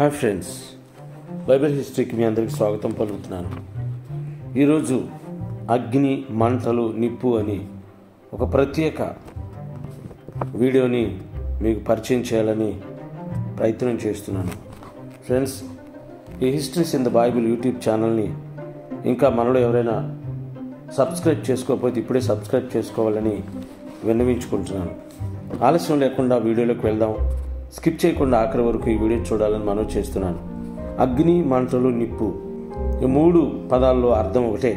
hi friends Bible హిస్టరీకి మీ అందరికి స్వాగతం పలుకుతున్నాను ఈరోజు అగ్ని మంటలు నిప్పు అని ఒక ప్రత్యేక వీడియోని మీకు పరిచయం చేయాలని ప్రయత్నం చేస్తున్నాను ఫ్రెండ్స్ ఈ histories in the Bible YouTube ఛానల్ని ఇంకా మనలో ఎవరైనా సబ్స్క్రైబ్ చేసుకోకపోతే ఇప్పుడే సబ్స్క్రైబ్ చేసుకోవాలని విన్నవించుకుంటున్నాను ఆలస్యం లేకుండా వీడియోలోకి వెళ్దాం స్కిప్ చేయకుండా ఆఖరి వరకు ఈ వీడియో చూడాలని మనవి చేస్తున్నాను అగ్ని మంటలు నిప్పు ఈ మూడు పదాల్లో అర్థం ఒకటే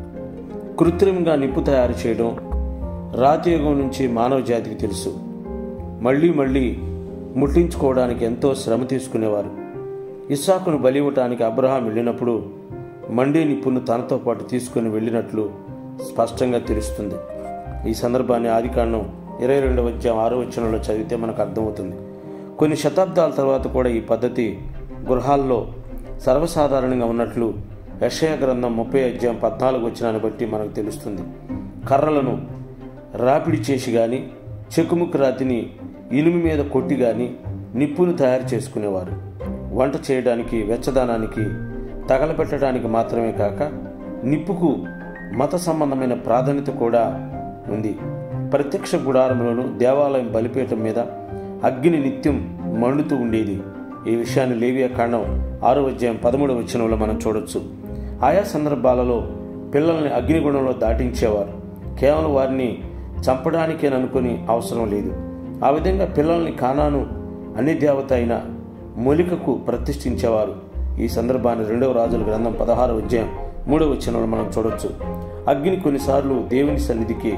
కృత్రిమంగా నిప్పు తయారు చేయడం రాతియుగం నుంచి మానవ జాతికి తెలుసు మళ్ళీ మళ్ళీ ముట్టించుకోవడానికి ఎంతో శ్రమ తీసుకునేవారు ఇస్సాకును బలి ఇవ్వటానికి అబ్రహాం వెళ్ళినప్పుడు మండే నిప్పును తనతో పాటు తీసుకుని వెళ్ళినట్లు స్పష్టంగా తెలుస్తుంది ఈ సందర్భాన్ని ఆదికాండం ఇరవై రెండవ అధ్యాయం ఆరో వచనంలో చదివితే మనకు అర్థమవుతుంది కొన్ని శతాబ్దాల తర్వాత కూడా ఈ పద్ధతి గృహాల్లో సర్వసాధారణంగా ఉన్నట్లు యషయ గ్రంథం ముప్పై అధ్యాయం పద్నాలుగు వచ్చినాన్ని బట్టి మనకు తెలుస్తుంది కర్రలను రాపిడి చేసి కానీ చెక్కుముక్కు రాతిని ఇనుము మీద కొట్టి కానీ నిప్పును తయారు చేసుకునేవారు వంట చేయడానికి వెచ్చదనానికి తగలబెట్టడానికి మాత్రమే కాక నిప్పుకు మత సంబంధమైన ప్రాధాన్యత కూడా ఉంది ప్రత్యక్ష గుడారంలోను దేవాలయం బలిపీఠం మీద అగ్ని నిత్యం మండుతూ ఉండేది ఈ విషయాన్ని లేవియా కాండం ఆరో అధ్యాయం పదమూడవ వచనంలో మనం చూడొచ్చు ఆయా సందర్భాలలో పిల్లల్ని అగ్నిగుణంలో దాటించేవారు కేవలం వారిని చంపడానికేననుకుని అవసరం లేదు ఆ విధంగా పిల్లల్ని కానాను అన్ని దేవత అయిన మూలికకు ప్రతిష్ఠించేవారు ఈ సందర్భాన్ని రెండవ రాజుల గ్రంథం పదహారు అధ్యాయం మూడవ వచనంలో మనం చూడొచ్చు అగ్ని కొన్నిసార్లు దేవుని సన్నిధికి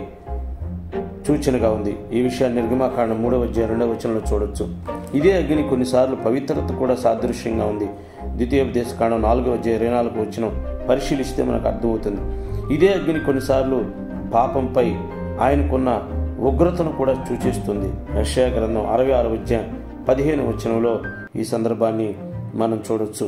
సూచనగా ఉంది ఈ విషయాన్ని నిర్గమాకాండం మూడవ అధ్యాయం రెండవ వచనంలో చూడొచ్చు ఇదే అగ్ని కొన్నిసార్లు పవిత్రత కూడా సాదృశ్యంగా ఉంది ద్వితీయోపదేశ కాండం నాలుగవ అధ్యాయం ఇరవై నాలుగు వచ్చిన పరిశీలిస్తే మనకు అర్థమవుతుంది ఇదే అగ్ని కొన్నిసార్లు పాపంపై ఆయనకున్న ఉగ్రతను కూడా సూచిస్తుంది రష్యా గ్రంథం అరవై ఆరు అధ్యాయం పదిహేను వచనంలో ఈ సందర్భాన్ని మనం చూడొచ్చు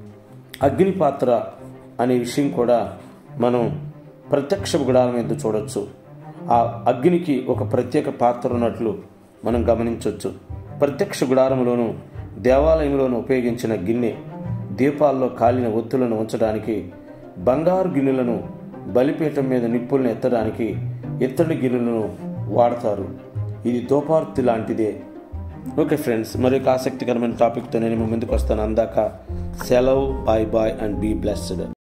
అగ్ని పాత్ర అనే విషయం కూడా మనం ప్రత్యక్ష గుడారం మీద చూడొచ్చు ఆ అగ్నికి ఒక ప్రత్యేక పాత్ర ఉన్నట్లు మనం గమనించవచ్చు ప్రత్యక్ష గుడారంలోను దేవాలయంలోను ఉపయోగించిన గిన్నె దీపాల్లో కాలిన ఒత్తులను ఉంచడానికి బంగారు గిన్నెలను బలిపీఠం మీద నిప్పులను ఎత్తడానికి ఇత్తడి గిన్నెలను వాడతారు ఇది దోపార్తి లాంటిదే ఓకే ఫ్రెండ్స్ మరొక ఆసక్తికరమైన టాపిక్తో నేను మీ ముందుకు వస్తాను అందాక సెలవు bye bye and be blessed